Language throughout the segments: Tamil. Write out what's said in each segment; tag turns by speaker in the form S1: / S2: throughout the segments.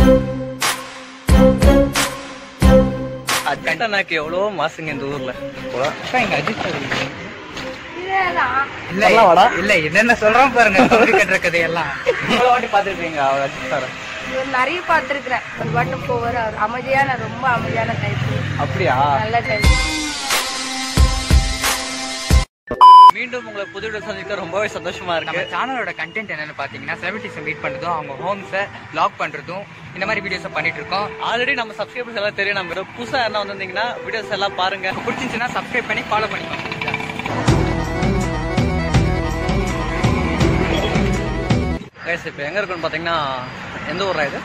S1: அஜித் அண்ணாக்கு எவ்வளவோ மாசுங்க இந்த ஊர்ல
S2: அக்கா, இங்க அஜித் சார் இருக்கு.
S3: இதேதான்
S2: இல்ல
S1: சொல்லலாம் வாடா.
S2: இல்ல என்னென்ன சொல்றான் பாருங்க கம்பி கட்டுற கதையெல்லாம்
S1: இவ்வளவு வாட்டி பாத்துருப்பீங்க அவர் அஜித் சார்
S3: இவர் நிறைய பார்த்திருக்கிறேன் ஒரு பாட்டு போவார் அவர் அமைதியான ரொம்ப அமைதியான டைப்
S1: அப்படியா
S3: நல்ல டைப்
S1: மீண்டும் உங்களை புது வீடியோ சந்திக்க ரொம்பவே சந்தோஷமா
S2: நம்ம
S1: இருக்கு
S2: சேனலோட கண்டென்ட் என்னன்னு பாத்தீங்கன்னா செலிபிரிட்டிஸை மீட் பண்றதும் அவங்க ஹோம்ஸை லாக் பண்றதும் இந்த மாதிரி வீடியோஸ் பண்ணிட்டு இருக்கோம்
S1: ஆல்ரெடி நம்ம சப்ஸ்கிரைபர்ஸ் எல்லாம் தெரியும் நம்ம புதுசா என்ன வந்திருந்தீங்கன்னா வீடியோஸ் எல்லாம் பாருங்க
S2: பிடிச்சிருந்துச்சுன்னா சப்ஸ்கிரைப் பண்ணி ஃபாலோ பண்ணிக்கோங்க
S1: கைஸ் இப்போ எங்க இருக்குன்னு பாத்தீங்கன்னா எந்த ஊர்ரா இது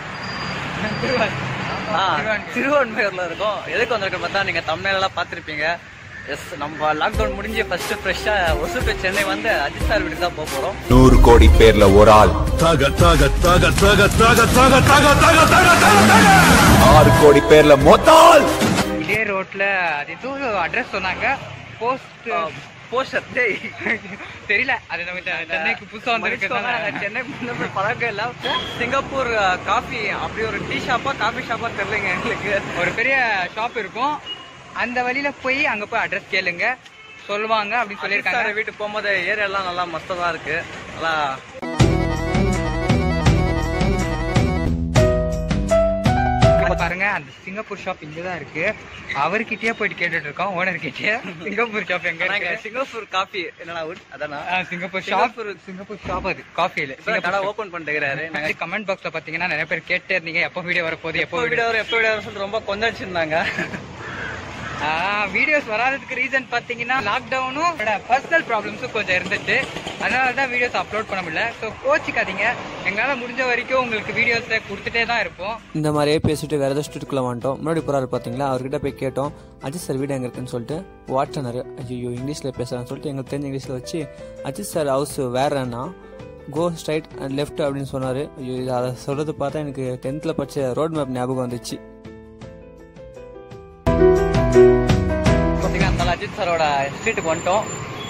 S1: ஆ,
S2: திருவான்மியூர்.
S1: திருவான்மையூர்ல இருக்கும் எதுக்கு வந்திருக்கோம் பார்த்தா நீங்க தமிழ்ல எல்லாம் பார்த்திருப்பீங்க எஸ் நம்ம லாக்டவுன் முடிஞ்சு ஃபர்ஸ்ட் ஃப்ரெஷ்ஷா ஒசூர் சென்னை வந்து அஜித் சார் வீட்டுக்கு தான் போக போறோம்
S4: நூறு கோடி பேர்ல ஒரு ஆள்
S5: தக தக தக தக தக தக தக தக தக தக தக
S4: ஆறு கோடி பேர்ல மொத்தால்
S2: இதே ரோட்ல அது ஏதோ அட்ரஸ் சொன்னாங்க போஸ்ட்
S1: போஸ்டர் டேய்
S2: தெரியல அது நம்ம இந்த சென்னைக்கு புதுசா
S1: மன்னிச்சுக்கோங்க, நாங்க
S2: வந்திருக்கனால
S1: சென்னை முன்ன பழக்கம் இல்ல சிங்கப்பூர் காஃபி அப்படி ஒரு டீ ஷாப்பா காஃபி ஷாப்பா தெரியலங்க எங்களுக்கு
S2: ஒரு பெரிய ஷாப் இருக்கும் அந்த வழியில போய் அங்க போய் அட்ரஸ் கேளுங்க சொல்லுவாங்க அப்படின்னு
S1: அஜித்
S2: சொல்லியிருக்காங்க
S1: சார் வீட்டுக்கு போகும்போது ஏரியா எல்லாம் நல்லா மஸ்தா தான் இருக்கு நல்லா
S2: இங்க பாருங்க அந்த சிங்கப்பூர் ஷாப் இங்கதான் இருக்கு அவர்கிட்டயே போயிட்டு கேட்டுட்டு இருக்கோம் ஓனர் கிட்டே சிங்கப்பூர் ஷாப் எங்க
S1: நாங்க
S2: இருக்கு
S1: சிங்கப்பூர் காஃபி என்னடா wood? அதானா
S2: ஆ, சிங்கப்பூர் ஷாப் சிங்கப்பூர் ஷாப் அது காஃபில
S1: இப்ப கடை ஓபன் பண்ணிட்டுக்கிறாரு நாங்க
S2: கமெண்ட் பாக்ஸ்ல பாத்தீங்கன்னா நிறைய பேர் கேட்டே இருந்தீங்க எப்போ வீடியோ வர போகுது எப்போ
S1: எப்போ வீடியோ வரும் எப்போ வீடியோ வரும் சொல்லிட்டு ரொம்ப கொந்தளிச்சிருந்தாங்க
S2: வீடியோஸ் வராததுக்கு ரீசன் பாத்தீங்கன்னா லாக்டவுனும் பர்சனல் ப்ராப்ளம்ஸும் கொஞ்சம் இருந்துச்சு அதனால தான் வீடியோஸ் அப்லோட் பண்ண முடியல ஸோ கோச்சிக்காதீங்க எங்களால முடிஞ்ச வரைக்கும் உங்களுக்கு வீடியோஸை கொடுத்துட்டே தான் இருப்போம்
S6: இந்த மாதிரியே பேசிட்டு வேற ஏதோ ஸ்ட்ரீட்டுக்குள்ள வந்துட்டோம் முன்னாடி போறாரு பாத்தீங்களா அவர்கிட்ட போய் கேட்டோம் அஜித் சார் வீடு எங்க இருக்குன்னு சொல்லிட்டு வாட்ஸ்அனர் ஐயோ இங்கிலீஷ்ல பேசுறான்னு சொல்லிட்டு எங்களுக்கு தெரிஞ்ச இங்கிலீஷ்ல வச்சு அஜித் சார் ஹவுஸ் வேறன்னா கோ ஸ்ட்ரைட் அண்ட் லெஃப்ட் அப்படின்னு சொன்னாரு ஐயோ இது அதை சொல்றது பார்த்தா எனக்கு டென்த்ல படிச்ச ரோட் மேப் ஞாபகம் வந்துச்சு
S1: பாத்தீங்கன்னா தல அஜித் சாரோட ஸ்ட்ரீட்டுக்கு வந்துட்டோம்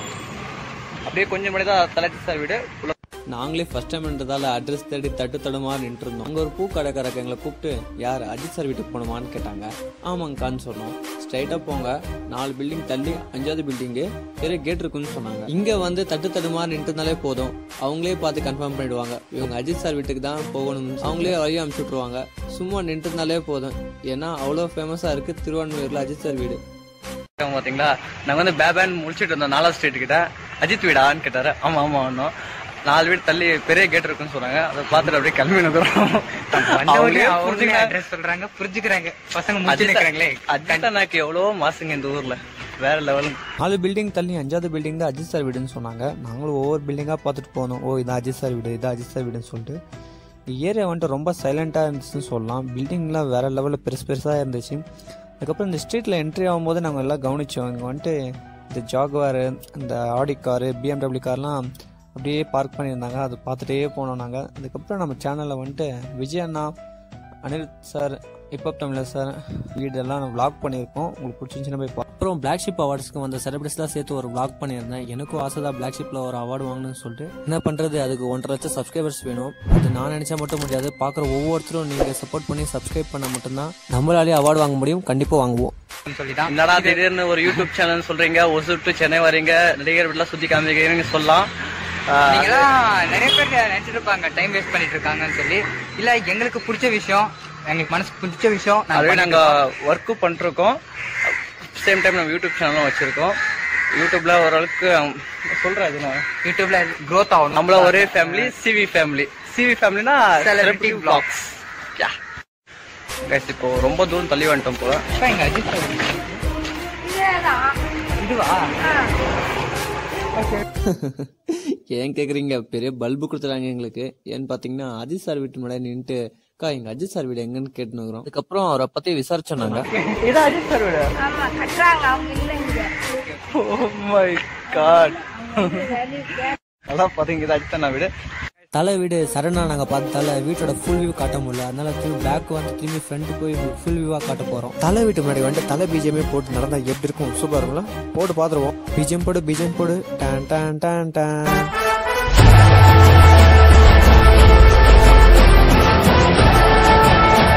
S1: அப்படியே கொஞ்சம் முன்னாடி தான் தல அஜித் சார் வீடு உள்ள
S6: நாங்களே ஃபர்ஸ்ட் டைம்ன்றதால அட்ரஸ் தேடி தட்டு தடுமாறு நின்று இருந்தோம் அங்க ஒரு பூ கடைக்காரங்க எங்களை கூப்பிட்டு யார் அஜித் சார் வீட்டுக்கு போகணுமான்னு கேட்டாங்க ஆமாங்கக்கான்னு சொன்னோம் ஸ்ட்ரைட்டா போங்க நாலு பில்டிங் தள்ளி அஞ்சாவது பில்டிங்கு பெரிய கேட் இருக்குன்னு சொன்னாங்க இங்க வந்து தட்டு தடுமாறு நின்றுனாலே போதும் அவங்களே பார்த்து கன்ஃபார்ம் பண்ணிடுவாங்க இவங்க அஜித் சார் வீட்டுக்கு தான் போகணும் அவங்களே வழி அனுப்பிச்சு விட்ருவாங்க சும்மா நின்றுனாலே போதும் ஏன்னா அவ்வளோ ஃபேமஸா இருக்கு திருவான்மையூர்ல அஜித் சார் வீடு
S1: இருக்காங்க பாத்தீங்களா நாங்க வந்து பேபேன் முடிச்சிட்டு இருந்தோம் நாலாவது ஸ்ட்ரீட் கிட்ட அஜித் வீடான்னு கேட்டாரு ஆமா ஆமா ஒன்னும் நாலு வீடு தள்ளி பெரிய கேட் இருக்குன்னு சொன்னாங்க அதை பார்த்துட்டு அப்படியே கிளம்பி நிக்கிறோம்
S2: வந்தவொடனே
S1: அவங்களே
S2: அவங்களே
S1: புரிஞ்சுக்கிறாங்க.
S2: அட்ரஸ் சொல்றாங்க புரிஞ்சுக்கிறாங்க பசங்க முடிச்சு
S1: அஜித்
S2: நிக்கிறாங்களே
S1: அஜித் அண்ணாக்கு எவ்வளவோ மாசுங்க இந்த ஊர்ல வேற லெவல்
S6: நாலு பில்டிங் தள்ளி அஞ்சாவது பில்டிங் தான் அஜித் சார் வீடுன்னு சொன்னாங்க நாங்களும் ஒவ்வொரு பில்டிங்காக பார்த்துட்டு போனோம் ஓ இது அஜித் சார் வீடு இது அஜித் சார் வீடுன்னு சொல்லிட்டு ஏரியா வந்துட்டு ரொம்ப சைலண்ட்டாக இருந்துச்சுன்னு சொல்லலாம் பில்டிங்லாம் வேற லெவலில் பெருசு பெருசாக இருந்துச்சு அதுக்கப்புறம் இந்த ஸ்ட்ரீட்டில் என்ட்ரி ஆகும்போது நாங்கள் எல்லாம் கவனிச்சோம் இங்கே வந்துட்டு இந்த ஜாகுவாரு இந்த ஆடி காரு பிஎம்டபிள்யூ கார்லாம் அப்படியே பார்க் பண்ணியிருந்தாங்க அது பார்த்துட்டே போனோம் நாங்கள் அதுக்கப்புறம் நம்ம சேனலில் வந்துட்டு விஜய் அண்ணா அனில் சார் இப்போ தமிழர் சார் வீடெல்லாம் vlog பண்ணியிருக்கோம் உங்களுக்கு பிடிச்சிருந்துச்சுன்னா போய் பா அப்புறம் பிளாக் ஷிப் அவார்ட்ஸ்க்கு வந்த செலிபிரிட்டிஸ்லாம் சேர்த்து ஒரு vlog பண்ணியிருந்தேன் எனக்கும் ஆசை தான் பிளாக் ஷிப்பில் ஒரு அவார்டு வாங்கணும்னு சொல்லிட்டு என்ன பண்ணுறது அதுக்கு ஒன்றரை லட்சம் சப்ஸ்கிரைபர்ஸ் வேணும் அது நான் நினச்சா மட்டும் முடியாது பார்க்குற ஒவ்வொருத்தரும் நீங்கள் சப்போர்ட் பண்ணி சப்ஸ்கிரைப் பண்ண மட்டும்தான் நம்மளாலே அவார்டு வாங்க முடியும் கண்டிப்பாக வாங்குவோம்
S2: சொல்லிதான்
S1: என்னடா திடீர்னு ஒரு யூடியூப் சேனல் சொல்றீங்க ஒசூர் டு சென்னை வரீங்க நடிகர் வீட்டுல சுத்தி காமிக்கிறீங்க சொல்லலாம் ஆஹ்,
S2: நீங்களாம் நிறைய பேர் நினைச்சிட்டு இருப்பாங்க டைம் வேஸ்ட் பண்ணிட்டு இருக்காங்கன்னு சொல்லி இல்ல எங்களுக்கு பிடிச்ச விஷயம் எங்களுக்கு மனசுக்கு பிடிச்ச விஷயம் நாங்க
S1: ஆல்ரெடி
S2: பண்ணிட்டு
S1: நாங்க
S2: இருக்கோம்.
S1: ஒர்க்கும் பண்ணிருக்கோம் சேம் டைம் நம்ம யூடியூப் சேனலும் வச்சிருக்கோம் யூடியூப்ல ஓரளவுக்கு அஹ், சொல்றேன் அது நான்
S2: யூடியூப்ல growth ஆகணும்
S1: நம்மள ஒரே ஃபேமிலி சிவி ஃபேமிலி சிவி ஃபேமிலினா
S2: Celebrity
S1: celebrity vlogs yeah guys இப்போ ரொம்ப தூரம் தள்ளி வந்துட்டோம் போல
S2: அப்பா, இங்க அஜித் சார் இருக்கு.
S3: இதேதான்
S2: இதுவா
S6: ஏன் கேட்குறீங்க பெரிய பல்பு கொடுத்துறாங்க எங்களுக்கு ஏன்னு பார்த்தீங்கன்னா அஜித் சார் வீட்டு முன்னாடி நின்றுட்டு அக்கா எங்க அஜித் சார் வீடு எங்கன்னு கேட்டுனுக்குறோம் அதுக்கப்புறம் அவரை பத்தி விசாரிச்சோம் நாங்க
S1: இதான் அஜித் சார் வீடு
S3: ஆமா கட்டுறாங்க அவங்க இல்ல இங்க
S1: ஓ மை காட்
S3: சரி, சரி.
S1: நல்லா பாத்தீங்க இது அஜித் அண்ணா வீடு
S6: தலை வீடு சடனாக நாங்கள் பார்த்ததால வீட்டோட ஃபுல் வியூ காட்ட முடியல அதனால திரும்பி பேக் வந்து திரும்பி ஃப்ரண்ட் போய் ஃபுல் வியூவாக காட்ட போகிறோம் தலை வீட்டு முன்னாடி வந்துட்டு தலை பிஜிஎமே போட்டு நடந்தா எப்படி இருக்கும் சூப்பர் இருக்கும்ல போட்டு பார்த்துருவோம் பிஜிஎம் போடு பிஜிஎம் போடு டான் டான் டான் டான்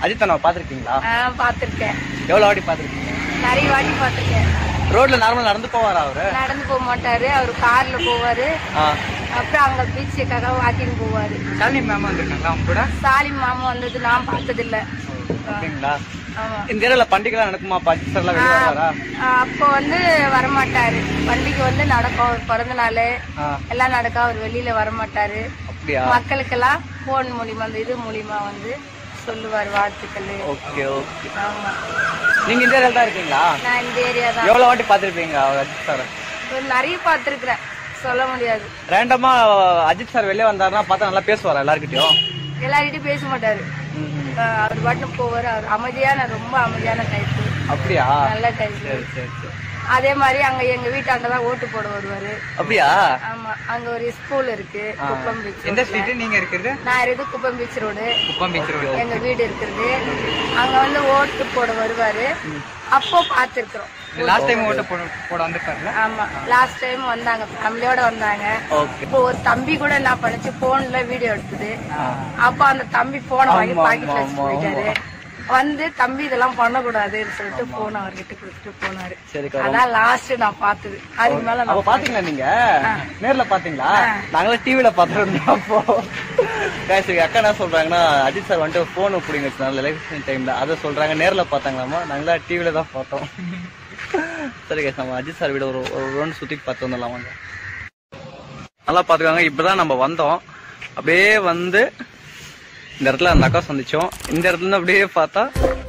S1: அஜித் நான் பாத்திருக்கீங்களா
S3: நான் பார்த்துருக்கேன்
S1: எவ்வளவு வாட்டி பாத்திருக்கீங்க
S3: நிறைய வாட்டி பார்த்துருக்கேன்
S1: ரோட்ல நார்மல் நடந்து போவாரா அவரு
S3: நடந்து போக மாட்டாரு அவர் கார்ல போவாரு
S1: ஆ.
S3: அப்புறம் அங்க பீச்சுக்காக வாக்கிங் போவாரு
S2: ஷாலினி மேம் வந்திருக்காங்களா அவங்க கூட
S3: சாலிம் மாமா வந்தது நான் பார்த்ததில்ல
S1: அப்படிங்களா
S3: ஆமா
S1: இந்த ஏரியால பண்டிகைலாம் நடக்குமா அஜித் சார் எல்லாம் வெளியே வருவாரா
S3: ஆஹ் அப்போ வந்து வரமாட்டாரு பண்டிகை வந்து நடக்கும் அவர் பிறந்த நாள்
S1: ஆ.
S3: எல்லாம் நடக்கும் அவர் வெளியில வரமாட்டாரு
S1: அப்படியா
S3: மக்களுக்கெல்லாம் போன் மூலியமா அந்த இது மூலியமா வந்து சொல்லுவார் வாழ்த்துக்கள்
S1: ஓகே ஓகே
S3: ஆமா
S1: நீங்க இந்த ஏரியால தான் இருக்கீங்களா
S3: நான் இந்த ஏரியா தான்
S1: எவ்வளவு வாட்டி பாத்திருப்பீங்க அவர் அஜித் சார்
S3: ஒரு நிறைய பார்த்துருக்குறேன் சொல்ல முடியாது
S1: ரேண்டமா அஜித் சார் வெளியே வந்தாருன்னா பார்த்தா நல்லா பேசுவாரா எல்லார்கிட்டயும்
S3: எல்லார்கிட்டயும் பேச மாட்டாரு ஆஹ் அவர் பாட்டு போவாரு அவர் அமைதியான ரொம்ப அமைதியான டைப்பு
S1: அப்படியா
S3: நல்ல டைப்
S1: சரி சரி சரி
S3: அதே மாதிரி அங்க எங்க வீட்டாண்ட தான் ஓட்டு போட வருவாரு
S1: அப்படியா
S3: ஆமா அங்க ஒரு ஸ்கூல் இருக்கு குப்பம் பீச்
S2: எந்த ஸ்ட்ரீட் நீங்க இருக்கிறது
S3: நான் இருக்குது Kuppam beach road
S2: Kuppam beach road
S3: எங்க வீடு இருக்கிறது அங்க வந்து ஓட்டு போட வருவாரு அப்போ பார்த்திருக்கிறோம்
S2: லாஸ்ட் டைம் ஓட்ட போட போட வந்திருக்காருல
S3: ஆமா லாஸ்ட் டைம் வந்தாங்க ஃபேமிலியோட வந்தாங்க
S1: ஓகே
S3: இப்போ ஒரு தம்பி கூட என்ன பண்ணுச்சு போன்ல வீடியோ எடுத்தது அப்ப அந்த தம்பி போனை வாங்கி
S1: ஆமா,
S3: பாக்கெட்ல
S1: ஆமா,
S3: வச்சு
S1: ஆமா,
S3: போயிட்டாரு வந்து தம்பி இதெல்லாம் பண்ணக்கூடாதுன்னு சொல்லிட்டு போன் அவர்கிட்ட கொடுத்துட்டு போனாரு
S1: சரிக்கா
S3: அதான் லாஸ்ட் நான் பார்த்தது அதுக்கு மேல
S1: அப்ப
S3: நான்
S1: பாத்தீங்களா நீங்க நேர்ல பாத்தீங்களா நாங்களும் டிவில பாத்துருந்தோம் அப்போ guys, எங்க அக்கா என்ன சொல்றாங்கன்னா அஜித் சார் வந்துட்டு போன் பிடிங்க வச்சிருந்தாங்க எலெக்ஷன் டைம்ல அதை சொல்றாங்க நேர்ல பாத்தாங்களாமா நாங்களா டிவில தான் பார்த்தோம் சரி guys, நம்ம அஜித் சார் வீட ஒரு ஒரு ரவுண்ட் சுத்தி பார்த்து வந்துடலாம் வாங்க நல்லா பாத்துக்காங்க இப்பதான் நம்ம வந்தோம் அப்படியே வந்து இந்த இடத்துல அந்த அக்கா சந்திச்சோம் இந்த இடத்துல இருந்து அப்படியே பார்த்தா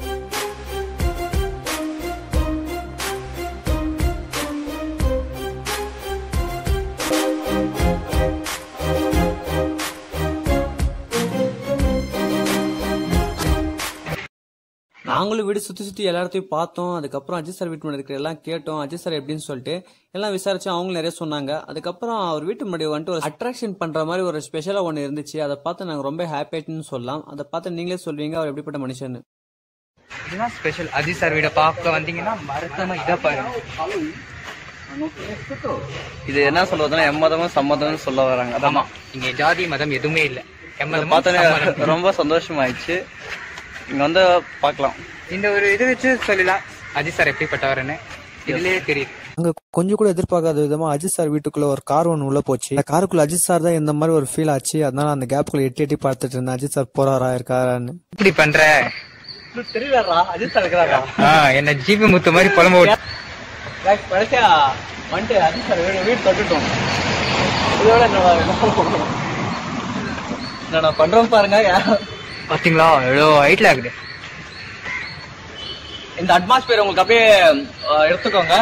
S6: நாங்களும் வீடு சுற்றி சுற்றி எல்லா இடத்தையும் பார்த்தோம் அதுக்கப்புறம் அஜித் சார் வீட்டு முன்னாடி இருக்கிற எல்லாம் கேட்டோம் அஜித் சார் எப்படின்னு சொல்லிட்டு எல்லாம் விசாரிச்சு அவங்களும் நிறைய சொன்னாங்க அதுக்கப்புறம் அவர் வீட்டு முன்னாடி வந்துட்டு ஒரு அட்ராக்ஷன் பண்ற மாதிரி ஒரு ஸ்பெஷலாக ஒன்று இருந்துச்சு அதை பார்த்து நாங்கள் ரொம்ப ஹாப்பியாயிட்டுன்னு சொல்லலாம் அதை பார்த்து நீங்களே சொல்வீங்க அவர் எப்படிப்பட்ட மனுஷன்னு
S2: இதுதான் ஸ்பெஷல் அஜித் சார் வீட பார்க்க வந்தீங்கன்னா மறக்காம இதை பாருங்க
S1: இது என்ன சொல்றதுன்னா எம்மதமும் சம்மதம்னு சொல்ல வராங்க அதான்
S2: ஆமா இங்க ஜாதி மதம் எதுவுமே இல்ல எம்மதமும்
S1: பார்த்தோன்னே
S2: சம்மதமும்.
S1: ரொம்ப சந்தோஷமாயிடுச்சு இங்க வந்து பார்க்கலாம்
S2: இந்த ஒரு இது வச்சு சொல்லலாம் அஜித் சார் எப்படிப்பட்டவர்னு இதுலயே தெரியுது
S6: அங்க கொஞ்சம் கூட எதிர்பார்க்காத விதமா அஜித் சார் வீட்டுக்குள்ள ஒரு கார் ஒன்று உள்ள போச்சு அந்த காருக்குள்ள அஜித் சார் தான் இந்த மாதிரி ஒரு ஃபீல் ஆச்சு அதனால அந்த கேப்புக்குள்ள எட்டி எட்டி பார்த்துட்டு இருந்தேன் அஜித் சார் போறாரா இருக்காரான்னு
S2: இப்படி பண்ற
S1: தெரியலடா அஜித் சார் இருக்கிறாரா
S2: ஆ, என்ன ஜிபி முத்து மாதிரி புலம்ப விட்டு
S1: Guys, கடைசியா வந்துட்டு அஜித் சார் வீடு வீடு தொட்டுட்டோம் இதோட என்னடா வேணும்? என்னடா பண்றோம் பாருங்க
S2: பாத்தீங்களா எவ்வளோ ஹைட்ல இருக்குது
S1: இந்த அட்மாஸ்பியர் உங்களுக்கு அப்படியே அஹ், எடுத்துக்கோங்க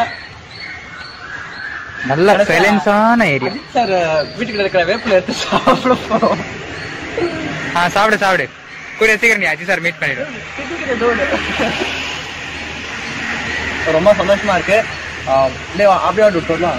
S2: நல்ல சைலன்ஸான ஏரியா
S1: அஜித் சார் வீட்டுக்குள்ள இருக்கிற வேப்பில எடுத்து சாப்பிட போறோம்
S2: ஆ சாப்பிடு சாப்பிடு கூடிய சீக்கிரம் நீ அஜித் சார் மீட் பண்ணிடு
S1: ரொம்ப சந்தோஷமா இருக்கு ஆஹ் இல்லையா அப்படியே விட்டுலாம்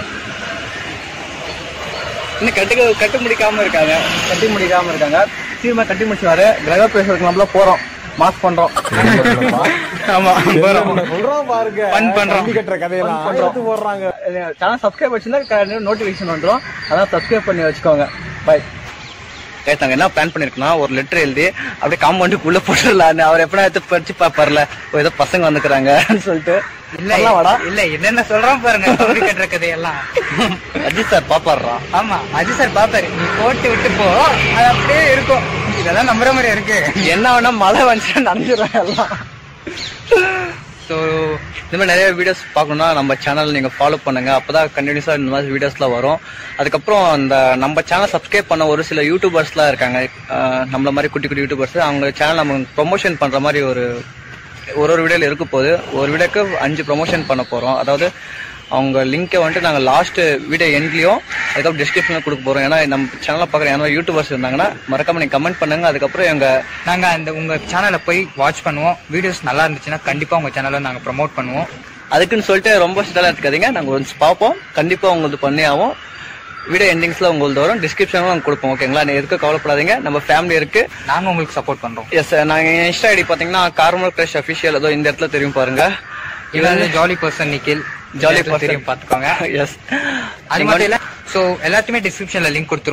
S1: இன்னும் கட்டுக்க கட்டு முடிக்காம இருக்காங்க கட்டி முடிக்காம இருக்காங்க சீக்கிரமா கட்டி முடிச்சுவாரு கிரக பேசுறதுக்கு நம்மள போறோம் மாஸ் பண்றோம்
S2: ஆமா
S5: சொல்றோம் பாருங்க
S2: Fun பண்றோம்.
S5: கம்பி கட்டுற கதையெல்லாம் எடுத்து போடுறாங்க
S1: சேனல் சப்ஸ்கிரைப் வச்சிருந்தா நோட்டிபிகேஷன் வந்துடும் அதான் சப்ஸ்கிரைப் பண்ணி வச்சுக்கோங்க பை கைஸ் நாங்க என்ன பிளான் பண்ணிருக்கோம்னா ஒரு லெட்டர் எழுதி அப்படியே காம்பவுண்டுக்குள்ள போட்டுடலான்னு அவர் எப்படா எடுத்து படிச்சு பாப்பார்ல ஓ, ஏதோ பசங்க வந்துக்கிறாங்கன்னு சொல்லிட்டு
S2: இல்ல
S1: பண்ணலாம் வாடா
S2: இல்ல என்னென்ன சொல்றான் பாருங்க கம்பி கட்டுற கதையெல்லாம்
S1: அஜித் சார் பாப்பாடுறா
S2: ஆமா அஜித் சார் பாப்பாரு நீ போட்டு விட்டு போ அது அப்படியே இருக்கும் இதெல்லாம் நம்புற மாதிரி இருக்கு
S1: என்ன வேணா மழை வந்துச்சுன்னா நனைஞ்சிடும் எல்லாம்
S2: ஸோ
S1: இந்த மாதிரி நிறைய வீடியோஸ் பார்க்கணும்னா நம்ம சேனல் நீங்க ஃபாலோ பண்ணுங்க அப்பதான் கண்டினியூஸா இந்த மாதிரி வீடியோஸ்லாம் வரும் அதுக்கப்புறம் அந்த நம்ம சேனல் சப்ஸ்கிரைப் பண்ண ஒரு சில யூடியூபர்ஸ்லாம் இருக்காங்க அஹ் நம்மள மாதிரி குட்டி குட்டி யூடியூபர்ஸ் அவங்க சேனல் நம்ம ப்ரொமோஷன் பண்ற மாதிரி ஒரு ஒரு ஒரு வீடியோல இருக்க போகுது ஒரு வீடியோக்கு அஞ்சு ப்ரொமோஷன் பண்ண போறோம் அதாவது அவங்க லிங்கை வந்துட்டு நாங்கள் லாஸ்ட் வீடியோ எண்ட்லயும் அதுக்கப்புறம் டிஸ்கிரிப்ஷனில் கொடுக்க போறோம் ஏன்னா நம்ம சேனலை பார்க்குற யாராவது யூடியூபர்ஸ் இருந்தாங்கன்னா மறக்காம நீங்க கமெண்ட் பண்ணுங்க அதுக்கப்புறம் எங்க
S2: நாங்க அந்த உங்க சேனலை போய் வாட்ச் பண்ணுவோம் வீடியோஸ் நல்லா இருந்துச்சுன்னா கண்டிப்பா உங்க சேனலை நாங்க ப்ரோமோட் பண்ணுவோம்
S1: அதுக்குன்னு சொல்லிட்டு ரொம்ப ஸ்டெல்லாம் எடுத்துக்காதீங்க நாங்கள் ஒன்ஸ் பார்ப்போம் கண்டிப்பாக உங்களுக்கு பண்ணி ஆகும் வீடியோ எண்டிங்ஸ்ல உங்களுக்கு வரும் டிஸ்கிரிப்ஷனும் நாங்கள் கொடுப்போம் ஓகேங்களா நீ எதுக்கும் கவலைப்படாதீங்க நம்ம ஃபேமிலி இருக்கு
S2: நாங்க உங்களுக்கு சப்போர்ட் பண்றோம்
S1: எஸ் நாங்கள் இன்ஸ்டா ஐடி பார்த்தீங்கன்னா கார்மல் கிரஷ் அஃபிஷியல் ஏதோ இந்த இடத்துல தெரியும் பாருங்க
S2: இது வந்து ஜாலி பர்சன் நிக்கில்
S1: ஜாலி
S2: தெரியும் பாத்துக்கோங்க
S1: எஸ்
S2: அது மட்டும் இல்ல சோ எல்லாத்தையுமே டிஸ்கிரிப்ஷன்ல லிங்க் கொடுத்துருவோம்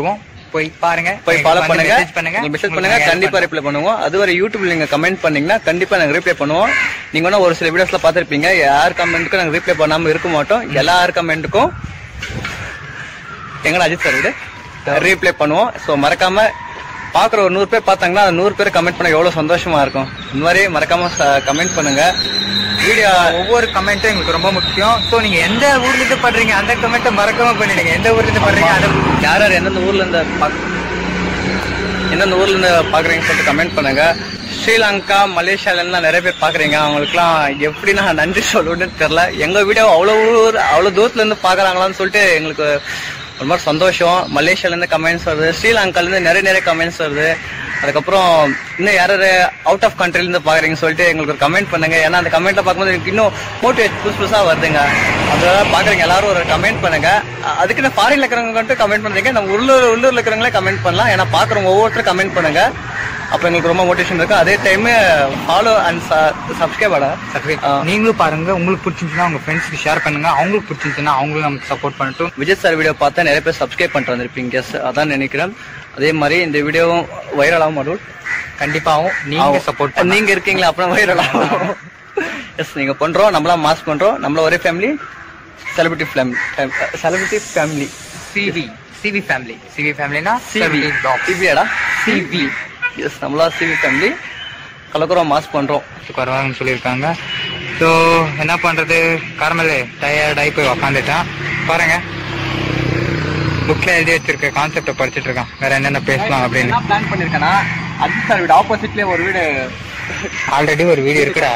S2: போய் பாருங்க
S1: போய் ஃபாலோ
S2: வந்து
S1: பண்ணுங்க
S2: message பண்ணுங்க
S1: மெசேஜ்
S2: உங்களுக்கு
S1: பண்ணுங்க
S2: நாங்க help
S1: கண்டிப்பா ரிப்ளை பண்ணுவோம் அதுவரை யூடியூப்ல நீங்க கமெண்ட் பண்ணீங்கன்னா கண்டிப்பா நாங்க ரிப்ளை பண்ணுவோம் நீங்க வேணா ஒரு சில வீடியோஸ்ல பாத்திருப்பீங்க யார் கமெண்ட்டுக்கும் நாங்க ரிப்ளை பண்ணாம இருக்க மாட்டோம் எல்லார் கமெண்ட்டுக்கும் எங்கடா அஜித் சார் வீடு ரீப்ளை பண்ணுவோம் ஸோ மறக்காம பாக்குற ஒரு நூறு பேர் பார்த்தாங்கன்னா அந்த நூறு பேர் கமெண்ட் பண்ண எவ்வளவு சந்தோஷமா இருக்கும் இந்த மாதிரி மறக்காம கமெண்ட் பண்ணுங்க வீடியோ
S2: ஒவ்வொரு கமெண்ட்டும் எங்களுக்கு ரொம்ப முக்கியம் சோ நீங்க எந்த ஊர்ல இருந்து பண்றீங்க அந்த கமெண்ட்டை மறக்காம பண்ணிடுங்க எந்த ஊர்ல இருந்து பண்றீங்க அந்த
S1: யார் யார் எந்தெந்த ஊர்ல இருந்து பாக்- எந்தெந்த ஊர்ல இருந்து பாக்குறீங்கன்னு சொல்லிட்டு கமெண்ட் பண்ணுங்க ஸ்ரீலங்கா மலேசியால இருந்து நிறைய பேர் பாக்குறீங்க அவங்களுக்குலாம் எப்படி நான் நன்றி சொல்லணும்னு தெரியல எங்க வீடியோ அவ்வளவு ஊர் அவ்வளவு தூரத்துல இருந்து பாக்குறாங்களான்னு சொல்லிட்டு எங்களுக்கு ஒரு மாதிரி சந்தோஷம் மலேசியால இருந்து கமெண்ட்ஸ் வருது ஸ்ரீலங்கால இருந்து நிறைய நிறைய கமெண்ட்ஸ் வருது அதுக்கப்புறம் இன்னும் யார் யாரு அவுட் ஆஃப் கண்ட்ரில இருந்து பாக்குறீங்கன்னு சொல்லிட்டு எங்களுக்கு ஒரு கமெண்ட் பண்ணுங்க ஏன்னா அந்த கமெண்ட்ல பார்க்கும்போது எனக்கு இன்னும் மோட்டிவேட் புதுசு புதுசா வருதுங்க அதனால பாக்குறீங்க எல்லாரும் ஒரு கமெண்ட் பண்ணுங்க அ- அதுக்கு நான் ஃபாரின்ல இருக்கிறவங்க மட்டும் கமெண்ட் பண்றீங்க நம்ம உள்ளூர் உள்ளூர்ல இருக்கிறவங்களே கமெண்ட் பண்ணலாம் ஏன்னா பாக்குறவங்க ஒவ்வொருத்தரும் கமெண்ட் பண்ணுங்க அப்ப எங்களுக்கு ரொம்ப மோட்டிவேஷன் இருக்கு அதே டைம் ஃபாலோ அண்ட் சப்ஸ்கிரைப் ஆட
S2: நீங்களும் பாருங்க உங்களுக்கு பிடிச்சிருந்துச்சுன்னா உங்க ஃப்ரெண்ட்ஸ்க்கு ஷேர் பண்ணுங்க அவங்களுக்கு பிடிச்சிருந்துச்சுன்னா அவங்களும் நமக்கு சப்போர்ட் பண்ணட்டும்
S1: விஜய் சார் வீடியோ பார்த்தா நிறைய பேர் சப்ஸ்கிரைப் பண்ணிட்டு வந்திருப்பீங்க guess. அதான் நினைக்கிறேன் அதே மாதிரி இந்த வீடியோவும் வைரல் ஆகும் அருள்
S2: கண்டிப்பாவும் நீங்க சப்போர்ட்
S1: நீங்க இருக்கீங்களா அப்புறம் வைரல் ஆகும் எஸ் நீங்க பண்றோம் நம்மளாம் மாஸ் பண்றோம் நம்மள ஒரே family celebrity family celebrity family
S2: CV CV family CV ஃபேமிலினா
S1: சிவி சிவியாடா
S2: சிவி
S1: எஸ் நம்மளா சிவி ஃபேமிலி கலக்குறோம் மாஸ் பண்றோம்
S2: வருவாங்கன்னு சொல்லியிருக்காங்க ஸோ என்ன பண்றது காரமலே டயர்ட் ஆகி போய் உக்காந்துட்டான் பாருங்க புக்ல எழுதி வச்சிருக்க கான்செப்டை படிச்சிட்டு இருக்கான் வேற என்னென்ன பேசலாம் அப்படின்னு
S1: என்ன பிளான் பண்ணிருக்கேன்னா அஜித் சார் வீடு ஆப்போசிட்லயே ஒரு வீடு
S2: ஆல்ரெடி ஒரு வீடியோ இருக்குடா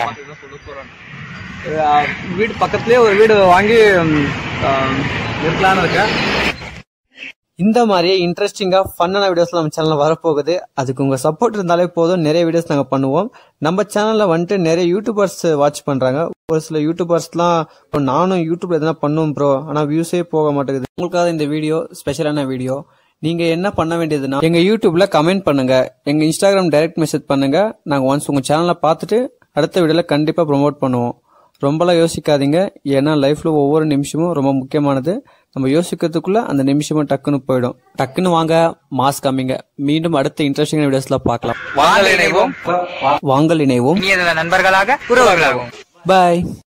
S1: அஹ், வீடு பக்கத்துலயே ஒரு வீடு வாங்கி ம், அஹ், இருக்கலாம்னு இருக்கேன்
S6: இந்த மாதிரியே இன்ட்ரெஸ்டிங்கா ஃபன்னான வீடியோஸ் நம்ம சேனல்ல வரப்போகுது அதுக்கு உங்க சப்போர்ட் இருந்தாலே போதும் நிறைய வீடியோஸ் நாங்க பண்ணுவோம் நம்ம சேனல்ல வந்துட்டு நிறைய யூடியூபர்ஸ் வாட்ச் பண்றாங்க ஒரு சில யூடியூபர்ஸ்லாம் இப்போ நானும் யூடியூப்ல எதனா பண்ணுவோம் ப்ரோ ஆனா வியூஸே போக மாட்டேங்குது உங்களுக்காக இந்த வீடியோ ஸ்பெஷலான வீடியோ நீங்க என்ன பண்ண வேண்டியதுன்னா எங்க யூடியூப்ல கமெண்ட் பண்ணுங்க எங்க இன்ஸ்டாகிராம் டைரக்ட் மெசேஜ் பண்ணுங்க நாங்க ஒன்ஸ் உங்க சேனலை பார்த்துட்டு அடுத்த வீடியோல கண்டிப்பா ப்ரோமோட் பண்ணுவோம் ரொம்பலாம் யோசிக்காதீங்க ஏன்னா லைஃப்ல ஒவ்வொரு நிமிஷமும் ரொம்ப முக்கியமானது நம்ம யோசிக்கிறதுக்குள்ள அந்த நிமிஷமும் டக்குன்னு போயிடும் டக்குன்னு வாங்க மாஸ் காமிங்க மீண்டும் அடுத்த இன்ட்ரெஸ்டிங் வீடியோஸ்ல பார்க்கலாம்
S1: வாங்க இணைவோம்
S6: வாங்கல் இணைவோம்
S2: இனிய நண்பர்களாக உறவுகளாகவும்
S6: பாய்